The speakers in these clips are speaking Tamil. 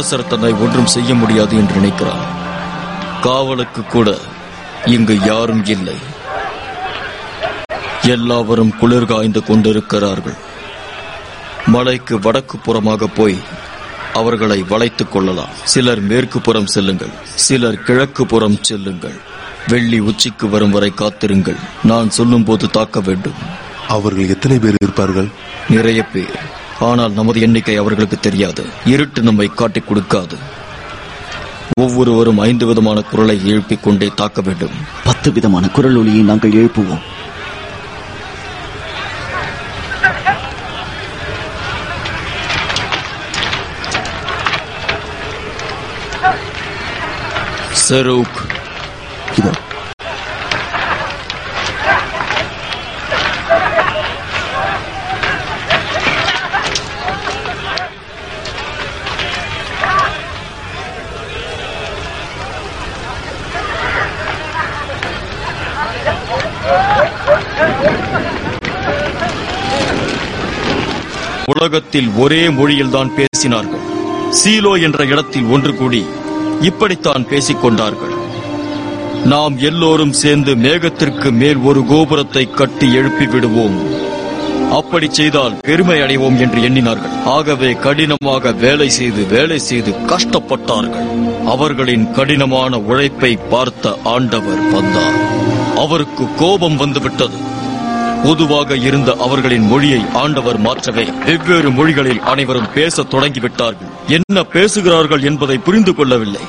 அரசர் தன்னை ஒன்றும் செய்ய முடியாது என்று நினைக்கிறார் காவலுக்கு கூட இங்கு யாரும் இல்லை எல்லாவரும் குளிர் காய்ந்து கொண்டிருக்கிறார்கள் மலைக்கு வடக்கு புறமாக போய் அவர்களை வளைத்துக் கொள்ளலாம் சிலர் மேற்கு புறம் செல்லுங்கள் சிலர் கிழக்கு புறம் செல்லுங்கள் வெள்ளி உச்சிக்கு வரும் வரை காத்திருங்கள் நான் சொல்லும்போது தாக்க வேண்டும் அவர்கள் எத்தனை பேர் இருப்பார்கள் நிறைய பேர் ஆனால் நமது எண்ணிக்கை அவர்களுக்கு தெரியாது இருட்டு நம்மை காட்டிக் கொடுக்காது ஒவ்வொருவரும் ஐந்து விதமான குரலை எழுப்பிக் கொண்டே தாக்க வேண்டும் பத்து விதமான குரல் ஒலியை நாங்கள் எழுப்புவோம் செரூக் இதோ உலகத்தில் ஒரே மொழியில்தான் பேசினார்கள் சீலோ என்ற இடத்தில் ஒன்று கூடி இப்படித்தான் பேசிக் கொண்டார்கள் நாம் எல்லோரும் சேர்ந்து மேகத்திற்கு மேல் ஒரு கோபுரத்தை கட்டி எழுப்பி விடுவோம் அப்படி செய்தால் பெருமை அடைவோம் என்று எண்ணினார்கள் ஆகவே கடினமாக வேலை செய்து வேலை செய்து கஷ்டப்பட்டார்கள் அவர்களின் கடினமான உழைப்பை பார்த்த ஆண்டவர் வந்தார் அவருக்கு கோபம் வந்துவிட்டது பொதுவாக இருந்த அவர்களின் மொழியை ஆண்டவர் மாற்றவே வெவ்வேறு மொழிகளில் அனைவரும் பேசத் தொடங்கிவிட்டார்கள் என்ன பேசுகிறார்கள் என்பதை புரிந்து கொள்ளவில்லை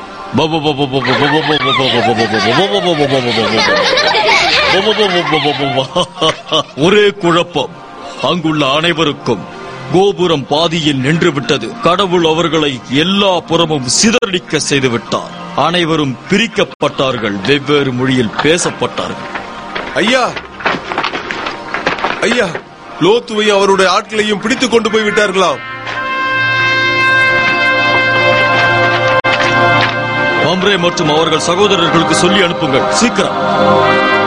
ஒரே குழப்பம் அங்குள்ள அனைவருக்கும் கோபுரம் பாதியில் நின்று விட்டது கடவுள் அவர்களை எல்லா புறமும் சிதறடிக்க செய்து விட்டார் அனைவரும் பிரிக்கப்பட்டார்கள் வெவ்வேறு மொழியில் பேசப்பட்டார்கள் ஐயா ஐயா லோத்துவையும் அவருடைய ஆட்களையும் பிடித்துக் கொண்டு போய் விட்டார்களாம் மம்ரே மற்றும் அவர்கள் சகோதரர்களுக்கு சொல்லி அனுப்புங்கள் சீக்கிரம்